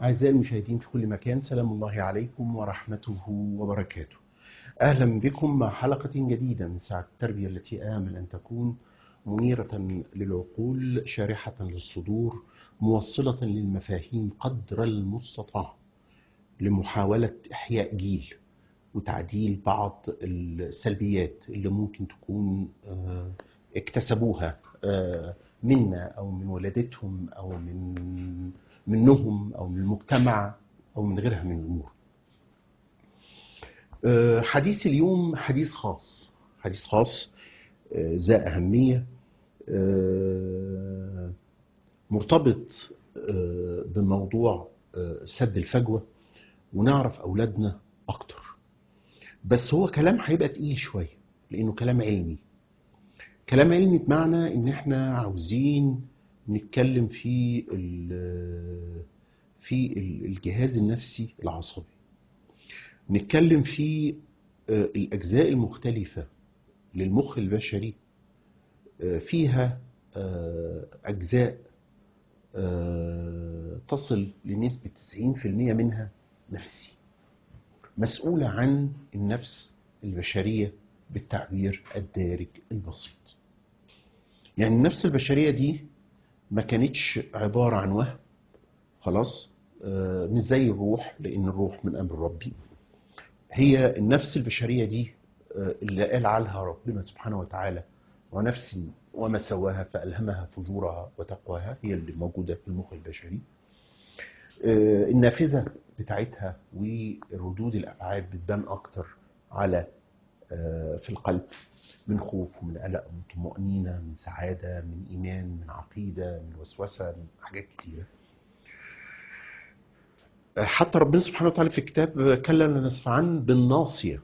أعزائي المشاهدين في كل مكان سلام الله عليكم ورحمته وبركاته أهلا بكم مع حلقة جديدة من ساعة التربية التي آمل أن تكون منيرة للعقول شارحة للصدور موصلة للمفاهيم قدر المستطاع لمحاولة إحياء جيل وتعديل بعض السلبيات اللي ممكن تكون آه، اكتسبوها آه، منا أو من والدتهم أو من منهم أو من المجتمع أو من غيرها من الأمور آه، حديث اليوم حديث خاص حديث خاص آه، ذا أهمية آه، مرتبط آه، بموضوع آه، سد الفجوة ونعرف أولادنا أكتر بس هو كلام هيبقى تقيل شوية لأنه كلام علمي كلام علمي بمعنى إن إحنا عاوزين نتكلم في ال- في ال- الجهاز النفسي العصبي نتكلم في آه، الأجزاء المختلفة للمخ البشري آه، فيها آه، أجزاء آه، تصل لنسبة 90% منها نفسي مسؤولة عن النفس البشرية بالتعبير الدارج البسيط يعني النفس البشرية دي ما كانتش عبارة عن وهم خلاص آه، مش زي الروح لأن الروح من أمر ربي هي النفس البشرية دي آه، اللي قال عنها ربنا سبحانه وتعالى ونفس وما سواها فألهمها فجورها وتقواها هي اللي موجودة في المخ البشري آه، النافذة بتاعتها وردود الأفعال بتبان أكتر على آه، في القلب من خوف ومن قلق ومن طمأنينة من سعادة من إيمان من عقيدة من وسوسة من حاجات كتيرة آه، حتى ربنا سبحانه وتعالى في الكتاب كلم نسفعان بالناصية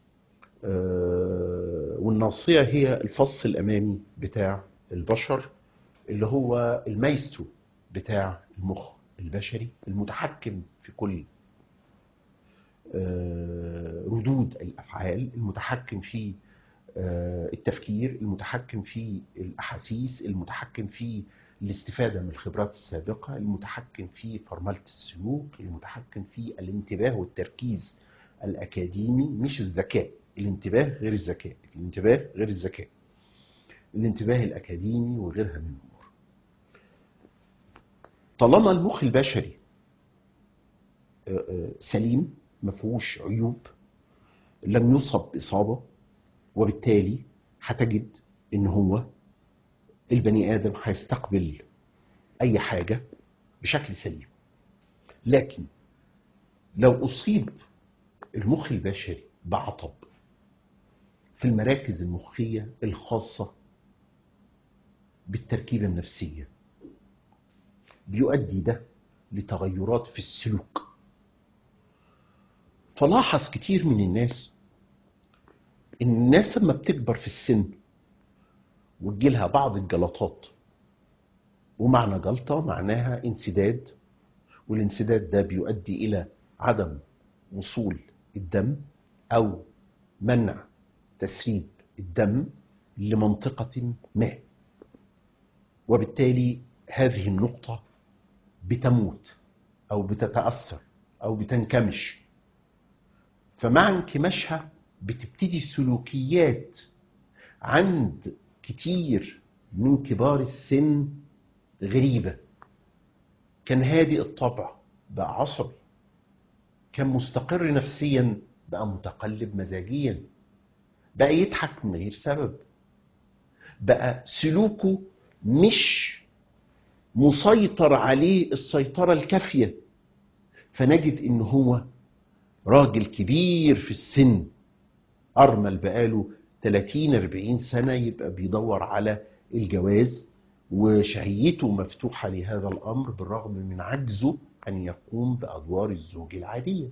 آه، والناصية هي الفص الأمامي بتاع البشر اللي هو المايسترو بتاع المخ البشري المتحكم في كل آه، ردود الأفعال المتحكم في آه، التفكير المتحكم في الأحاسيس المتحكم في الاستفادة من الخبرات السابقة المتحكم في فرملة السلوك المتحكم في الانتباه والتركيز الأكاديمي مش الذكاء الانتباه غير الذكاء الانتباه غير الذكاء الانتباه الأكاديمي وغيرها من الأمور طالما المخ البشري آه، آه، سليم ما فيهوش عيوب لم يصب بإصابة وبالتالي هتجد ان هو البني ادم هيستقبل اي حاجه بشكل سليم لكن لو اصيب المخ البشري بعطب في المراكز المخيه الخاصه بالتركيبه النفسيه بيؤدي ده لتغيرات في السلوك فلاحظ كتير من الناس ان الناس لما بتكبر في السن وتجيلها بعض الجلطات ومعنى جلطة معناها انسداد والانسداد ده بيؤدي إلى عدم وصول الدم أو منع تسريب الدم لمنطقة ما وبالتالي هذه النقطة بتموت أو بتتأثر أو بتنكمش فمع انكماشها بتبتدي السلوكيات عند كتير من كبار السن غريبة كان هادئ الطبع بقى عصبي كان مستقر نفسيا بقى متقلب مزاجيا بقى يضحك من غير سبب بقى سلوكه مش مسيطر عليه السيطرة الكافية فنجد ان هو راجل كبير في السن أرمل بقاله 30 40 سنة يبقى بيدور على الجواز وشهيته مفتوحة لهذا الأمر بالرغم من عجزه أن يقوم بأدوار الزوج العادية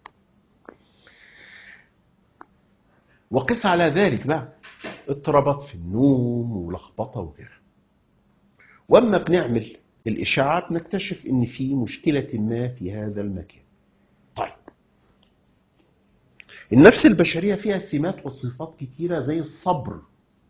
وقس على ذلك بقى اضطرابات في النوم ولخبطة وغيرها وأما بنعمل الإشاعة بنكتشف إن في مشكلة ما في هذا المكان طيب النفس البشرية فيها سمات وصفات كتيرة زي الصبر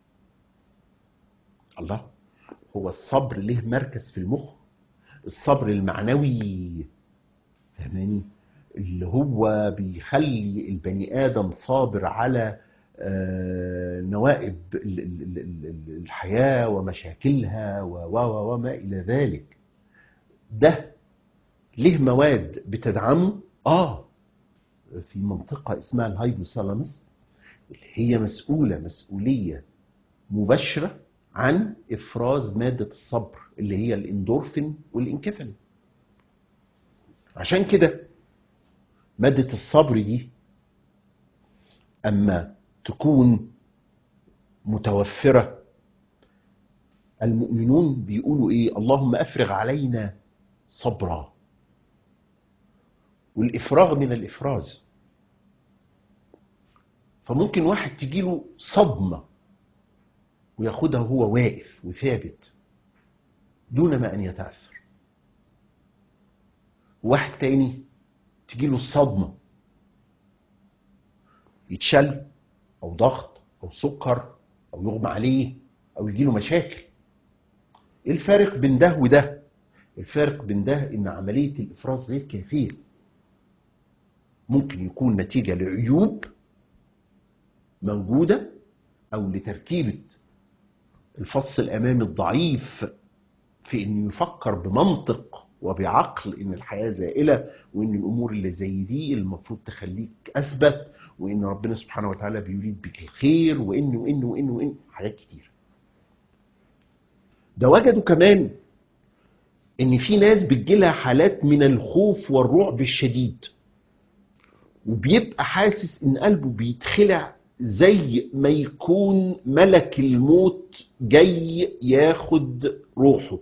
الله هو الصبر له مركز في المخ الصبر المعنوي فاهماني اللي هو بيخلي البني ادم صابر على آه، نوائب ال- ال- ال- ال- الحياه ومشاكلها و- و- وما الى ذلك ده ليه مواد بتدعمه اه في منطقه اسمها الهايبوثالاموس اللي هي مسؤوله مسؤوليه مباشره عن افراز ماده الصبر اللي هي الاندورفين والانكفالين عشان كده ماده الصبر دي اما تكون متوفره المؤمنون بيقولوا ايه اللهم افرغ علينا صبرا والافراغ من الافراز فممكن واحد تجيله صدمه وياخدها وهو واقف وثابت دون ما ان يتاثر واحد تاني تجيله الصدمه يتشل او ضغط او سكر او يغمى عليه او يجيله مشاكل ايه الفارق بين ده وده الفارق بين ده ان عمليه الافراز غير كافيه ممكن يكون نتيجه لعيوب موجوده او لتركيبه الفص الامامي الضعيف في انه يفكر بمنطق وبعقل ان الحياه زائله وان الامور اللي زي دي المفروض تخليك اثبت وان ربنا سبحانه وتعالى بيريد بك الخير وان وان وان وان حاجات كتير ده وجدوا كمان ان في ناس بتجيلها حالات من الخوف والرعب الشديد وبيبقى حاسس ان قلبه بيتخلع زي ما يكون ملك الموت جاي ياخد روحه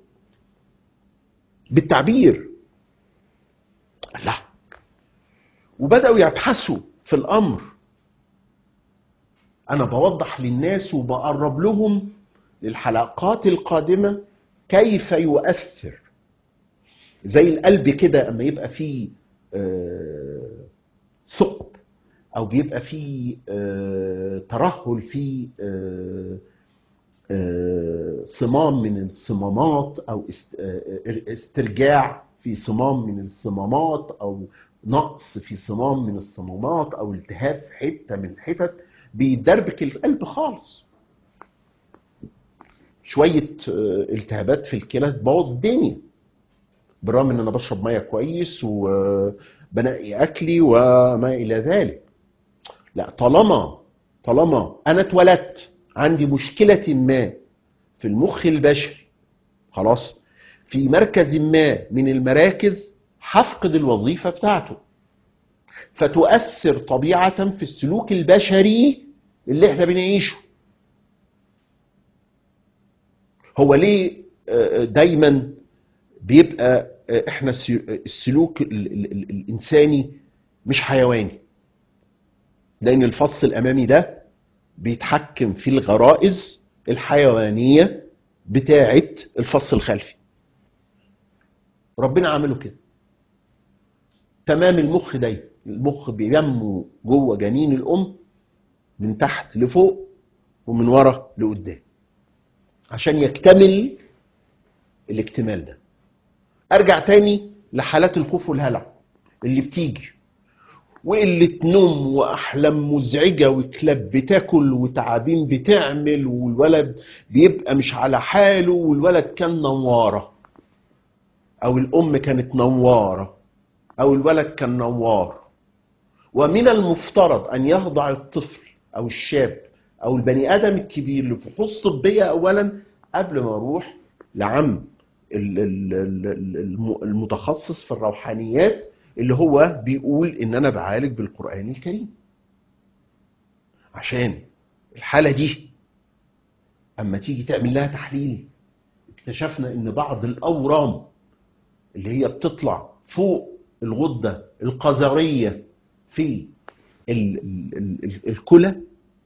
بالتعبير لا وبدأوا يبحثوا في الأمر أنا بوضح للناس وبقرب لهم للحلقات القادمة كيف يؤثر زي القلب كده أما يبقى فيه آه، ثقب أو بيبقى فيه آه، ترهل في آه، آه، صمام من الصمامات أو است- آه، استرجاع في صمام من الصمامات أو نقص في صمام من الصمامات أو التهاب في حتة من الحتت بيدربك القلب خالص شوية آه، التهابات في الكلى تبوظ الدنيا بالرغم ان انا بشرب ميه كويس وبنقي اكلي وما الى ذلك لا طالما طالما انا اتولدت عندي مشكله ما في المخ البشري خلاص في مركز ما من المراكز هفقد الوظيفه بتاعته فتؤثر طبيعه في السلوك البشري اللي احنا بنعيشه هو ليه آه، دايما بيبقى آه، احنا السي- السلوك ال- ال- ال- الانساني مش حيواني لان الفص الامامي ده بيتحكم في الغرائز الحيوانيه بتاعه الفص الخلفي ربنا عمله كده تمام المخ ده المخ بينمو جوه جنين الام من تحت لفوق ومن ورا لقدام عشان يكتمل الاكتمال ده ارجع تاني لحالات الخوف والهلع اللي بتيجي وقلة نوم وأحلام مزعجة وكلاب بتاكل وتعابين بتعمل والولد بيبقى مش على حاله والولد كان نوارة أو الأم كانت نوارة أو الولد كان نوار ومن المفترض أن يخضع الطفل أو الشاب أو البني آدم الكبير لفحوص طبية أولا قبل ما أروح لعم ال- ال- ال- الم- المتخصص في الروحانيات اللي هو بيقول ان انا بعالج بالقران الكريم عشان الحاله دي اما تيجي تعمل لها تحليل اكتشفنا ان بعض الاورام اللي هي بتطلع فوق الغده القذريه في ال- ال- ال- ال- الكلى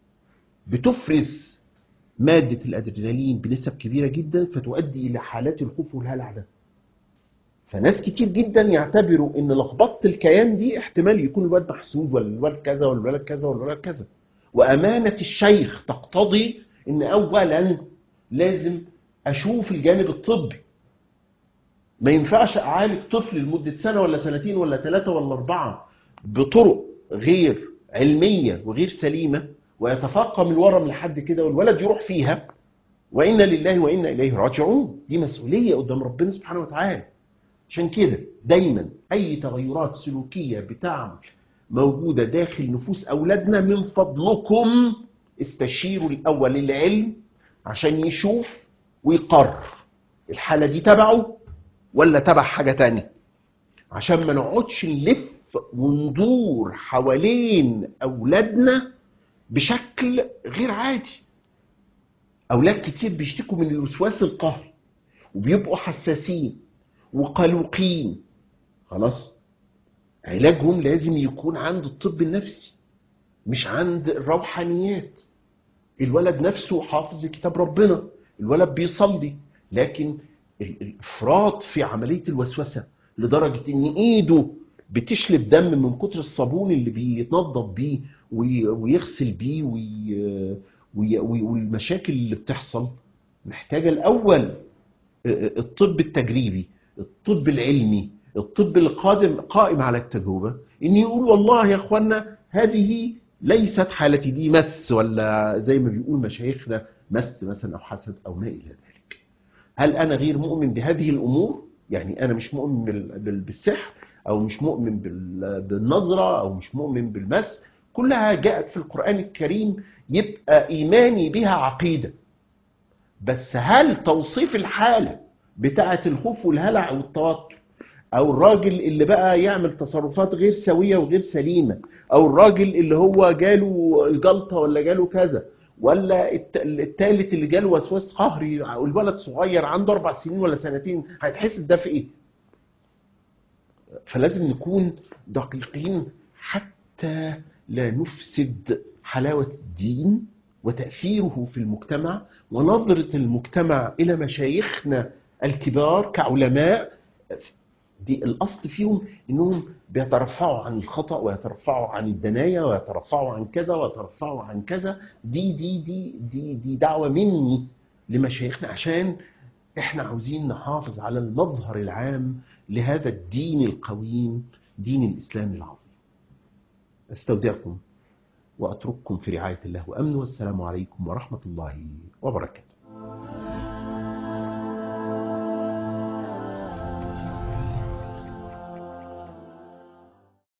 بتفرز ماده الادرينالين بنسب كبيره جدا فتؤدي الى حالات الخوف والهلع ده فناس كتير جدا يعتبروا ان لخبطه الكيان دي احتمال يكون الواد محسود ولا الواد كذا ولا الولد كذا ولا الولد كذا وامانه الشيخ تقتضي ان اولا لازم اشوف الجانب الطبي ما ينفعش اعالج طفل لمده سنه ولا سنتين ولا ثلاثه ولا اربعه بطرق غير علميه وغير سليمه ويتفاقم الورم لحد كده والولد يروح فيها وانا لله وانا اليه راجعون دي مسؤوليه قدام ربنا سبحانه وتعالى عشان كده دايما اي تغيرات سلوكيه بتعمل موجوده داخل نفوس اولادنا من فضلكم استشيروا الاول العلم عشان يشوف ويقرر الحاله دي تبعه ولا تبع حاجه تانية عشان ما نقعدش نلف وندور حوالين اولادنا بشكل غير عادي اولاد كتير بيشتكوا من الوسواس القهري وبيبقوا حساسين وقلقين خلاص علاجهم لازم يكون عند الطب النفسي مش عند الروحانيات الولد نفسه حافظ كتاب ربنا الولد بيصلي لكن الافراط في عمليه الوسوسه لدرجه ان ايده بتشلب دم من كتر الصابون اللي بيتنضف بيه ويغسل بيه والمشاكل اللي بتحصل محتاجه الاول الطب التجريبي الطب العلمي الطب القادم قائم على التجربه ان يقول والله يا اخوانا هذه ليست حالتي دي مس ولا زي ما بيقول مشايخنا مس مثلا او حسد او ما الى ذلك هل انا غير مؤمن بهذه الامور يعني انا مش مؤمن بالسحر او مش مؤمن بالنظره او مش مؤمن بالمس كلها جاءت في القران الكريم يبقى ايماني بها عقيده بس هل توصيف الحاله بتاعه الخوف والهلع والتوتر او الراجل اللي بقى يعمل تصرفات غير سويه وغير سليمه او الراجل اللي هو جاله الجلطه ولا جاله كذا ولا الثالث اللي جاله وسواس قهري والولد صغير عنده اربع سنين ولا سنتين هيتحس ده في ايه؟ فلازم نكون دقيقين حتى لا نفسد حلاوه الدين وتاثيره في المجتمع ونظره المجتمع الى مشايخنا الكبار كعلماء دي الاصل فيهم انهم بيترفعوا عن الخطا ويترفعوا عن الدنايه ويترفعوا عن كذا ويترفعوا عن كذا دي دي دي دي دي دعوه مني لمشايخنا عشان احنا عاوزين نحافظ على المظهر العام لهذا الدين القويم دين الاسلام العظيم. استودعكم واترككم في رعايه الله وامنه والسلام عليكم ورحمه الله وبركاته.